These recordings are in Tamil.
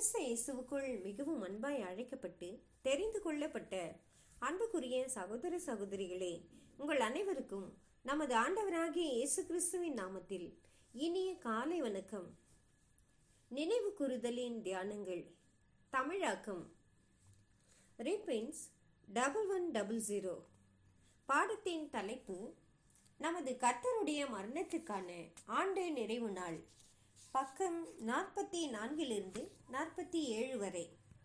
கிறிஸ்து இயேசுவுக்குள் மிகவும் அன்பாய் அழைக்கப்பட்டு தெரிந்து கொள்ளப்பட்ட அன்புக்குரிய சகோதர சகோதரிகளே உங்கள் அனைவருக்கும் நமது ஆண்டவராகிய இயேசு கிறிஸ்துவின் நாமத்தில் இனிய காலை வணக்கம் நினைவு கூறுதலின் தியானங்கள் தமிழாக்கம் reprints double one double zero பாடத்தின் தலைப்பு நமது கர்த்தருடைய மரணத்துக்கான ஆண்டு நிறைவு நாள் பக்கம் நாற்பத்தி நான்கிலிருந்து நாற்பத்தி ஏழு வரை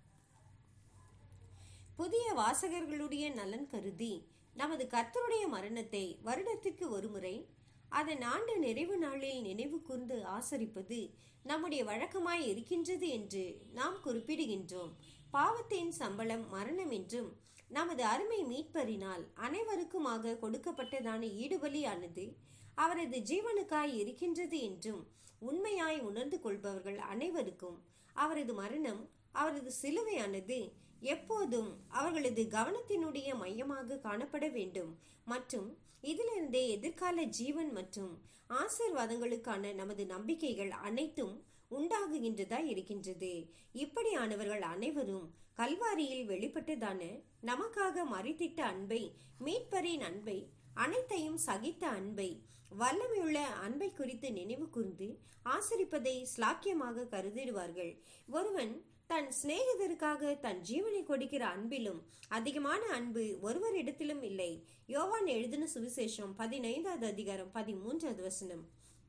புதிய வாசகர்களுடைய நலன் கருதி நமது கர்த்தருடைய மரணத்தை வருடத்திற்கு ஒருமுறை அதன் ஆண்டு நிறைவு நாளில் நினைவு கூர்ந்து ஆசரிப்பது நம்முடைய வழக்கமாய் இருக்கின்றது என்று நாம் குறிப்பிடுகின்றோம் பாவத்தின் சம்பளம் மரணம் என்றும் நமது அருமை மீட்பரினால் அனைவருக்குமாக கொடுக்கப்பட்டதான ஈடுபலியானது அவரது ஜீவனுக்காய் இருக்கின்றது என்றும் உண்மையாய் உணர்ந்து கொள்பவர்கள் அனைவருக்கும் அவரது மரணம் அவரது சிலுவையானது எப்போதும் அவர்களது கவனத்தினுடைய மையமாக காணப்பட வேண்டும் மற்றும் இதிலிருந்தே எதிர்கால ஜீவன் மற்றும் ஆசிர்வாதங்களுக்கான நமது நம்பிக்கைகள் அனைத்தும் உண்டாகுகின்றதா இருக்கின்றது இப்படியானவர்கள் அனைவரும் கல்வாரியில் வெளிப்பட்டதான நமக்காக மறித்திட்ட அன்பை மீட்பரின் அன்பை அனைத்தையும் சகித்த அன்பை வல்லமையுள்ள அன்பை குறித்து நினைவு கூர்ந்து ஆசரிப்பதை ஸ்லாக்கியமாக கருதிடுவார்கள் ஒருவன் தன் சிநேகிதருக்காக தன் ஜீவனை கொடுக்கிற அன்பிலும் அதிகமான அன்பு ஒருவரிடத்திலும் இல்லை யோவான் எழுதின சுவிசேஷம் பதினைந்தாவது அதிகாரம் பதிமூன்றாவது வசனம்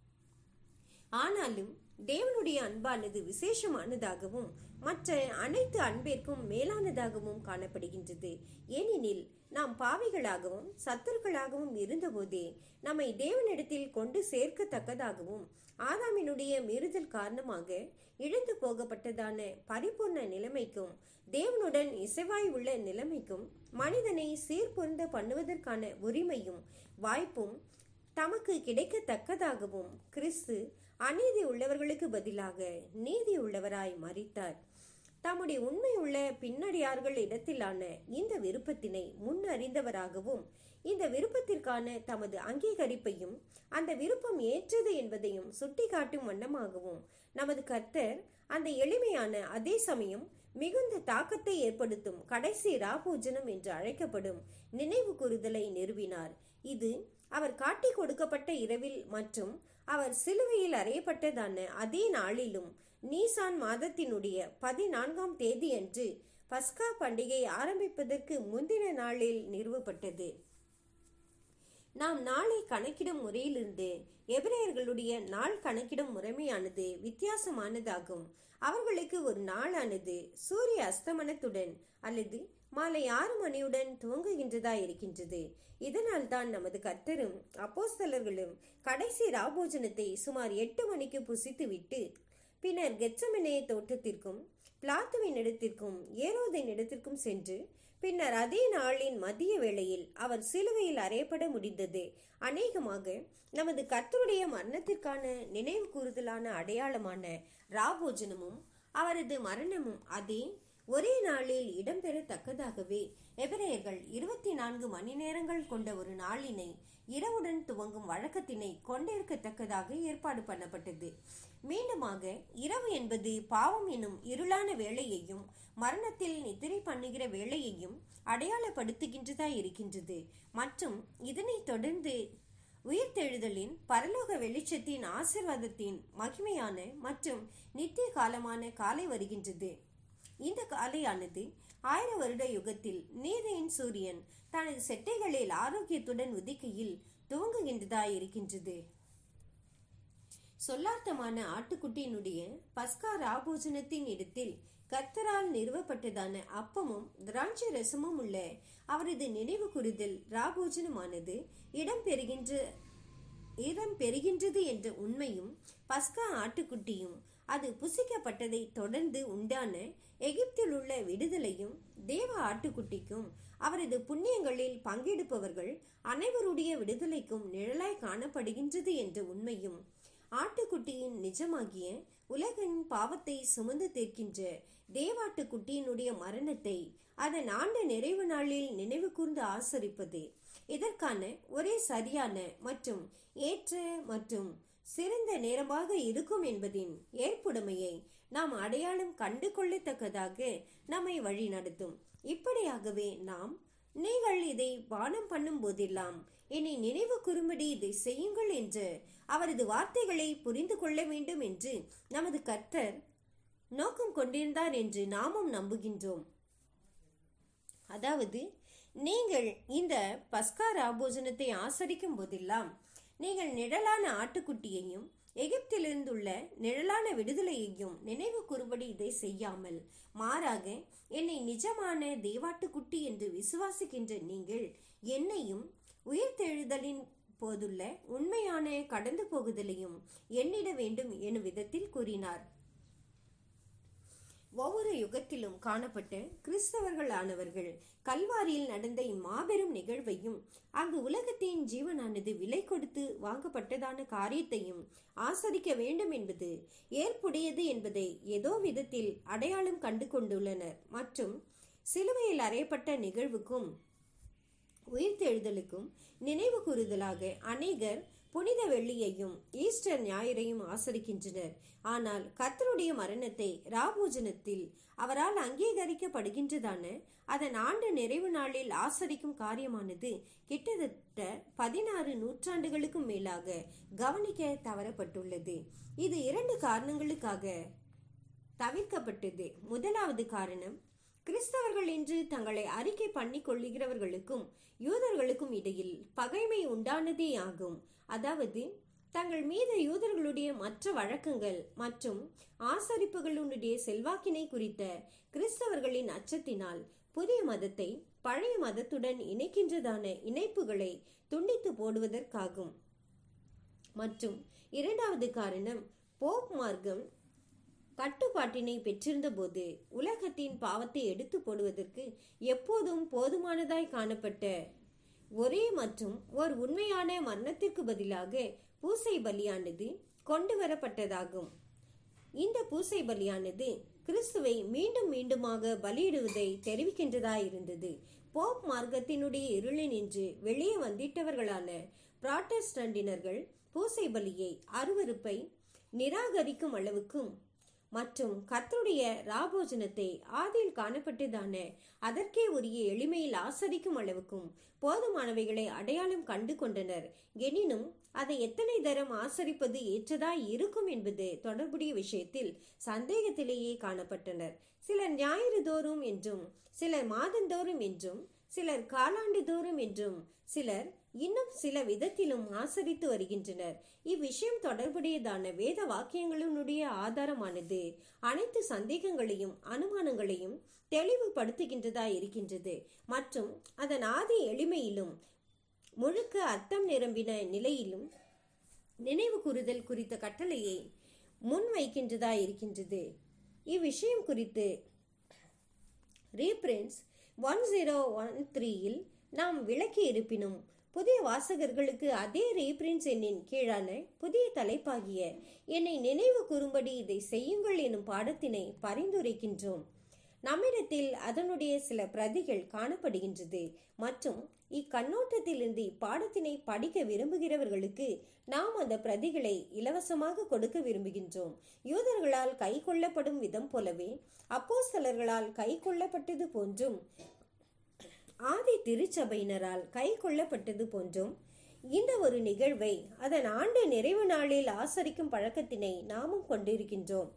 ஆனாலும் தேவனுடைய அன்பானது விசேஷமானதாகவும் மற்ற அனைத்து அன்பிற்கும் மேலானதாகவும் காணப்படுகின்றது ஏனெனில் நாம் பாவிகளாகவும் சத்துருக்களாகவும் இருந்தபோதே நம்மை தேவனிடத்தில் கொண்டு சேர்க்கத்தக்கதாகவும் ஆதாமினுடைய மீறுதல் காரணமாக இழந்து போகப்பட்டதான பரிபூர்ண நிலைமைக்கும் தேவனுடன் இசைவாய் உள்ள நிலைமைக்கும் மனிதனை சீர்பொருந்த பண்ணுவதற்கான உரிமையும் வாய்ப்பும் தமக்கு கிடைக்கத்தக்கதாகவும் கிறிஸ்து அநீதி உள்ளவர்களுக்கு பதிலாக நீதி உள்ளவராய் மறித்தார் தம்முடைய உண்மை உள்ள பின்னடியார்கள் இடத்திலான இந்த விருப்பத்தினை முன்னறிந்தவராகவும் இந்த விருப்பத்திற்கான தமது அங்கீகரிப்பையும் அந்த விருப்பம் ஏற்றது என்பதையும் சுட்டிக்காட்டும் வண்ணமாகவும் நமது கர்த்தர் அந்த எளிமையான அதே சமயம் மிகுந்த தாக்கத்தை ஏற்படுத்தும் கடைசி ராபூஜனம் என்று அழைக்கப்படும் நினைவு கூறுதலை நிறுவினார் இது அவர் காட்டி கொடுக்கப்பட்ட இரவில் மற்றும் அவர் சிலுவையில் அறையப்பட்டதான அதே நாளிலும் நீசான் மாதத்தினுடைய பதினான்காம் தேதியன்று பஸ்கா பண்டிகை ஆரம்பிப்பதற்கு முந்தின நாளில் நிறுவப்பட்டது நாம் நாளை கணக்கிடும் முறையிலிருந்து எபிரேயர்களுடைய நாள் கணக்கிடும் முறைமையானது வித்தியாசமானதாகும் அவர்களுக்கு ஒரு நாளானது சூரிய அஸ்தமனத்துடன் அல்லது மாலை ஆறு மணியுடன் துவங்குகின்றதா இருக்கின்றது இதனால் தான் நமது கர்த்தரும் அப்போஸ்தலர்களும் கடைசி ராபோஜனத்தை சுமார் எட்டு மணிக்கு புசித்துவிட்டு பின்னர் கெச்சமனே தோட்டத்திற்கும் பிளாத்துவின் இடத்திற்கும் ஏரோதின் இடத்திற்கும் சென்று பின்னர் அதே நாளின் மதிய வேளையில் அவர் சிலுவையில் அறையப்பட முடிந்தது அநேகமாக நமது கர்த்தருடைய மரணத்திற்கான நினைவு கூறுதலான அடையாளமான ராபோஜனமும் அவரது மரணமும் அதே ஒரே நாளில் இடம்பெறத்தக்கதாகவே எபிரேயர்கள் இருபத்தி நான்கு மணி நேரங்கள் கொண்ட ஒரு நாளினை இரவுடன் துவங்கும் வழக்கத்தினை கொண்டிருக்கத்தக்கதாக ஏற்பாடு பண்ணப்பட்டது மீண்டுமாக இரவு என்பது பாவம் எனும் இருளான வேளையையும் மரணத்தில் நித்திரை பண்ணுகிற வேளையையும் அடையாளப்படுத்துகின்றதா இருக்கின்றது மற்றும் இதனைத் தொடர்ந்து உயிர்த்தெழுதலின் பரலோக வெளிச்சத்தின் ஆசிர்வாதத்தின் மகிமையான மற்றும் நித்திய காலமான காலை வருகின்றது இந்த காலையானது ஆயிர வருட யுகத்தில் நீதியின் சூரியன் தனது செட்டைகளில் ஆரோக்கியத்துடன் உதிக்கையில் துவங்குகின்றதா இருக்கின்றது சொல்லார்த்தமான ஆட்டுக்குட்டியினுடைய பஸ்கா ராபோஜனத்தின் இடத்தில் கர்த்தரால் நிறுவப்பட்டதான அப்பமும் திராட்சை ரசமும் உள்ள அவரது நினைவு கூறுதல் ராபோஜனமானது இடம் பெறுகின்ற இடம் பெறுகின்றது என்ற உண்மையும் பஸ்கா ஆட்டுக்குட்டியும் அது புசிக்கப்பட்டதை தொடர்ந்து உண்டான எகிப்தில் உள்ள விடுதலையும் தேவ ஆட்டுக்குட்டிக்கும் அவரது புண்ணியங்களில் பங்கெடுப்பவர்கள் அனைவருடைய விடுதலைக்கும் நிழலாய் காணப்படுகின்றது என்ற உண்மையும் ஆட்டுக்குட்டியின் நிஜமாகிய உலகின் பாவத்தை சுமந்து தீர்க்கின்ற தேவாட்டுக்குட்டியினுடைய மரணத்தை அதன் ஆண்டு நிறைவு நாளில் நினைவு கூர்ந்து ஆசரிப்பது இதற்கான ஒரே சரியான மற்றும் ஏற்ற மற்றும் சிறந்த நேரமாக இருக்கும் என்பதின் ஏற்புடைமையை நாம் அடையாளம் கண்டு கொள்ளத்தக்கதாக நம்மை வழி நடத்தும் இப்படியாகவே நாம் நீங்கள் இதை பானம் பண்ணும் போதெல்லாம் என்னை நினைவு கூறும்படி இதை செய்யுங்கள் என்று அவரது வார்த்தைகளை புரிந்து கொள்ள வேண்டும் என்று நமது கர்த்தர் நோக்கம் கொண்டிருந்தார் என்று நாமும் நம்புகின்றோம் அதாவது நீங்கள் இந்த பஸ்கா ராபோஜனத்தை ஆசரிக்கும் போதெல்லாம் நீங்கள் நிழலான ஆட்டுக்குட்டியையும் எகிப்திலிருந்துள்ள நிழலான விடுதலையையும் நினைவு கூறுபடி இதை செய்யாமல் மாறாக என்னை நிஜமான தேவாட்டுக்குட்டி என்று விசுவாசிக்கின்ற நீங்கள் என்னையும் உயிர்த்தெழுதலின் போதுள்ள உண்மையான கடந்து போகுதலையும் எண்ணிட வேண்டும் எனும் விதத்தில் கூறினார் ஒவ்வொரு யுகத்திலும் காணப்பட்ட கிறிஸ்தவர்கள் ஆனவர்கள் கல்வாரியில் நடந்த இம்மாபெரும் நிகழ்வையும் அங்கு உலகத்தின் ஜீவனானது விலை கொடுத்து வாங்கப்பட்டதான காரியத்தையும் ஆசரிக்க வேண்டும் என்பது ஏற்புடையது என்பதை ஏதோ விதத்தில் அடையாளம் கண்டு கொண்டுள்ளனர் மற்றும் சிலுவையில் அறையப்பட்ட நிகழ்வுக்கும் உயிர்த்தெழுதலுக்கும் நினைவு கூறுதலாக அநேகர் புனித வெள்ளியையும் ஈஸ்டர் ஞாயிறையும் ஆசரிக்கின்றனர் ஆனால் கர்த்தருடைய மரணத்தை ராபோஜனத்தில் அவரால் அங்கீகரிக்கப்படுகின்றதான அதன் ஆண்டு நிறைவு நாளில் ஆசரிக்கும் காரியமானது கிட்டத்தட்ட பதினாறு நூற்றாண்டுகளுக்கும் மேலாக கவனிக்க தவறப்பட்டுள்ளது இது இரண்டு காரணங்களுக்காக தவிர்க்கப்பட்டது முதலாவது காரணம் கிறிஸ்தவர்கள் என்று தங்களை அறிக்கை பண்ணி கொள்ளுகிறவர்களுக்கும் யூதர்களுக்கும் இடையில் பகைமை உண்டானதே ஆகும் அதாவது தங்கள் மீது யூதர்களுடைய மற்ற வழக்கங்கள் மற்றும் ஆசரிப்புகளுடைய செல்வாக்கினை குறித்த கிறிஸ்தவர்களின் அச்சத்தினால் புதிய மதத்தை பழைய மதத்துடன் இணைக்கின்றதான இணைப்புகளை துண்டித்து போடுவதற்காகும் மற்றும் இரண்டாவது காரணம் போப் மார்க்கம் கட்டுப்பாட்டினை பெற்றிருந்த போது உலகத்தின் பாவத்தை எடுத்து போடுவதற்கு எப்போதும் போதுமானதாய் காணப்பட்ட ஒரே மற்றும் ஒரு உண்மையான மரணத்திற்கு பதிலாக பூசை பலியானது கொண்டு வரப்பட்டதாகும் இந்த பூசை பலியானது கிறிஸ்துவை மீண்டும் மீண்டுமாக பலியிடுவதை தெரிவிக்கின்றதாயிருந்தது போப் மார்க்கத்தினுடைய இருளினின்று வெளியே வந்திட்டவர்களான புராட்டஸ்டண்டினர்கள் பூசை பலியை அருவருப்பை நிராகரிக்கும் அளவுக்கும் மற்றும் கர்த்தருடைய ராபோஜனத்தை ஆதியில் காணப்பட்டதான அதற்கே உரிய எளிமையில் ஆசரிக்கும் அளவுக்கும் போதுமானவைகளை அடையாளம் கண்டு கொண்டனர் எனினும் அதை எத்தனை தரம் ஆசரிப்பது ஏற்றதாய் இருக்கும் என்பது தொடர்புடைய விஷயத்தில் சந்தேகத்திலேயே காணப்பட்டனர் சிலர் ஞாயிறு தோறும் என்றும் சிலர் மாதந்தோறும் என்றும் சிலர் காலாண்டு தோறும் என்றும் சிலர் இன்னும் சில விதத்திலும் ஆசரித்து வருகின்றனர் இவ்விஷயம் தொடர்புடையதான வேத வாக்கியங்களினுடைய ஆதாரமானது அனைத்து சந்தேகங்களையும் அனுமானங்களையும் தெளிவுபடுத்துகின்றதா இருக்கின்றது மற்றும் அதன் ஆதி எளிமையிலும் முழுக்க அர்த்தம் நிரம்பின நிலையிலும் நினைவு கூறுதல் குறித்த கட்டளையை முன்வைக்கின்றதா இருக்கின்றது இவ்விஷயம் குறித்து ரீப்ரின்ஸ் ஒன் ஜீரோ ஒன் த்ரீயில் நாம் விளக்கி இருப்பினும் புதிய வாசகர்களுக்கு அதே ரீப்ரின்ஸ் எண்ணின் கீழான புதிய தலைப்பாகிய என்னை நினைவு கூறும்படி இதை செய்யுங்கள் எனும் பாடத்தினை பரிந்துரைக்கின்றோம் நம்மிடத்தில் அதனுடைய சில பிரதிகள் காணப்படுகின்றது மற்றும் இக்கண்ணோட்டத்திலிருந்து இப்பாடத்தினை படிக்க விரும்புகிறவர்களுக்கு நாம் அந்த பிரதிகளை இலவசமாக கொடுக்க விரும்புகின்றோம் யூதர்களால் கை கொள்ளப்படும் விதம் போலவே அப்போஸ்தலர்களால் கை கொள்ளப்பட்டது போன்றும் ஆதி திருச்சபையினரால் கை கொள்ளப்பட்டது போன்றும் இந்த ஒரு நிகழ்வை அதன் ஆண்டு நிறைவு நாளில் ஆசரிக்கும் பழக்கத்தினை நாமும் கொண்டிருக்கின்றோம்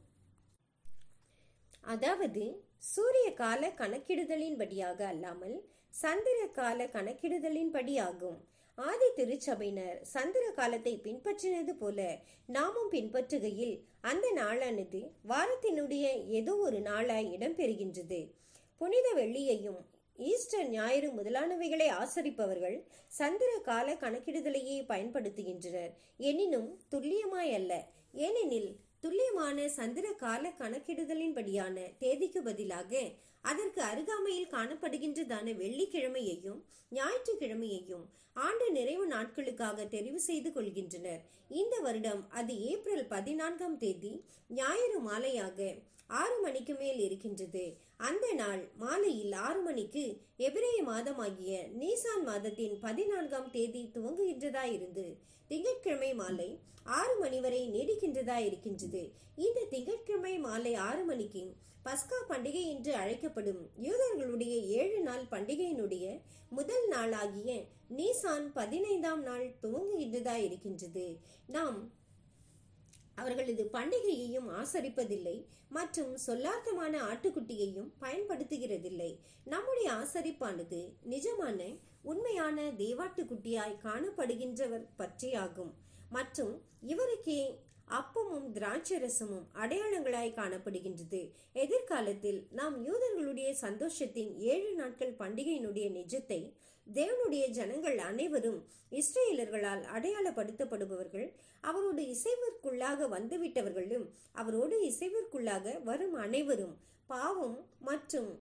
அதாவது சூரிய கால கணக்கிடுதலின்படியாக அல்லாமல் சந்திர கால கணக்கிடுதலின்படியாகும் ஆதி திருச்சபையினர் சந்திர காலத்தை பின்பற்றினது போல நாமும் பின்பற்றுகையில் அந்த நாளானது வாரத்தினுடைய ஏதோ ஒரு நாளாய் இடம்பெறுகின்றது புனித வெள்ளியையும் ஈஸ்டர் ஞாயிறு முதலானவைகளை ஆசரிப்பவர்கள் சந்திர கால கணக்கிடுதலையே பயன்படுத்துகின்றனர் எனினும் துல்லியமாய் அல்ல ஏனெனில் துல்லியமான சந்திர கால கணக்கிடுதலின்படியான தேதிக்கு பதிலாக அதற்கு அருகாமையில் காணப்படுகின்றதான வெள்ளிக்கிழமையையும் ஞாயிற்றுக்கிழமையையும் ஆண்டு நிறைவு நாட்களுக்காக தெரிவு செய்து கொள்கின்றனர் இந்த வருடம் அது ஏப்ரல் பதினான்காம் தேதி ஞாயிறு மாலையாக ஆறு மணிக்கு மேல் இருக்கின்றது அந்த நாள் மாலையில் ஆறு மணிக்கு எபிரேய மாதமாகிய நீசான் மாதத்தின் பதினான்காம் தேதி துவங்குகின்றதா இருந்து திங்கட்கிழமை மாலை ஆறு மணி வரை நீடிக்கின்றதா இருக்கின்றது இந்த திங்கட்கிழமை மாலை ஆறு மணிக்கு பஸ்கா பண்டிகை என்று அழைக்கப்படும் யூதர்களுடைய ஏழு நாள் பண்டிகையினுடைய முதல் நாளாகிய நீசான் பதினைந்தாம் நாள் துவங்குகின்றதா இருக்கின்றது நாம் அவர்களது பண்டிகையையும் ஆசரிப்பதில்லை மற்றும் சொல்லார்த்தமான ஆட்டுக்குட்டியையும் பயன்படுத்துகிறதில்லை நம்முடைய ஆசரிப்பானது நிஜமான உண்மையான தேவாட்டுக்குட்டியாய் காணப்படுகின்றவர் பற்றியாகும் மற்றும் இவருக்கே அப்பமும் திராட்சரசமும் அடையாளங்களாய் காணப்படுகின்றது எதிர்காலத்தில் நாம் யூதர்களுடைய சந்தோஷத்தின் ஏழு நாட்கள் பண்டிகையினுடைய நிஜத்தை தேவனுடைய ஜனங்கள் அனைவரும் இஸ்ரேலர்களால் அடையாளப்படுத்தப்படுபவர்கள் அவரோடு இசைவிற்குள்ளாக வந்துவிட்டவர்களும் அவரோடு இசைவிற்குள்ளாக வரும் அனைவரும் பாவம் மற்றும்